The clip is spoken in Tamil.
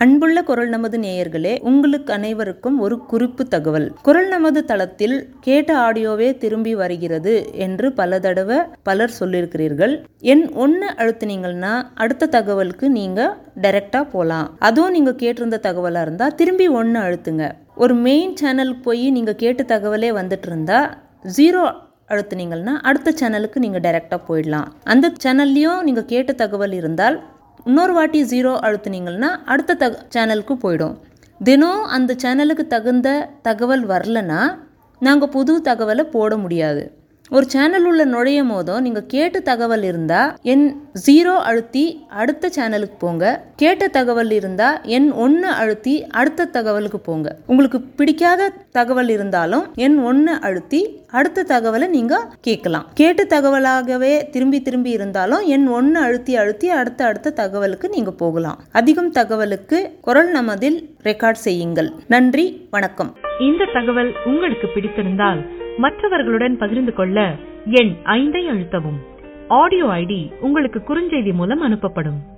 அன்புள்ள குரல் நமது நேயர்களே உங்களுக்கு அனைவருக்கும் ஒரு குறிப்பு தகவல் குரல் நமது தளத்தில் கேட்ட ஆடியோவே திரும்பி வருகிறது என்று பல தடவை பலர் சொல்லியிருக்கிறீர்கள் என் ஒன்று அழுத்துனீங்கன்னா அடுத்த தகவலுக்கு நீங்க டைரக்டா போகலாம் அதுவும் நீங்க கேட்டிருந்த தகவலா இருந்தா திரும்பி ஒன்று அழுத்துங்க ஒரு மெயின் சேனலுக்கு போய் நீங்க கேட்ட தகவலே வந்துட்டு இருந்தா ஜீரோ அழுத்துனீங்கன்னா அடுத்த சேனலுக்கு நீங்கள் டைரெக்டாக போயிடலாம் அந்த சேனல்லையும் நீங்கள் கேட்ட தகவல் இருந்தால் இன்னொரு வாட்டி ஜீரோ அழுத்துனீங்கன்னா அடுத்த தக சேனலுக்கு போயிடும் தினம் அந்த சேனலுக்கு தகுந்த தகவல் வரலனா நாங்கள் புது தகவலை போட முடியாது ஒரு சேனல் உள்ள நுழையும் போதும் நீங்கள் கேட்ட தகவல் இருந்தால் என் ஜீரோ அழுத்தி அடுத்த சேனலுக்கு போங்க கேட்ட தகவல் இருந்தால் என் ஒன்று அழுத்தி அடுத்த தகவலுக்கு போங்க உங்களுக்கு பிடிக்காத தகவல் இருந்தாலும் என் ஒன்று அழுத்தி அடுத்த தகவலை நீங்கள் கேட்கலாம் கேட்ட தகவலாகவே திரும்பி திரும்பி இருந்தாலும் என் ஒன்று அழுத்தி அழுத்தி அடுத்த அடுத்த தகவலுக்கு நீங்கள் போகலாம் அதிகம் தகவலுக்கு குரல் நமதில் ரெக்கார்ட் செய்யுங்கள் நன்றி வணக்கம் இந்த தகவல் உங்களுக்கு பிடித்திருந்தால் மற்றவர்களுடன் பகிர்ந்து கொள்ள எண் ஐந்தை அழுத்தவும் ஆடியோ ஐடி உங்களுக்கு குறுஞ்செய்தி மூலம் அனுப்பப்படும்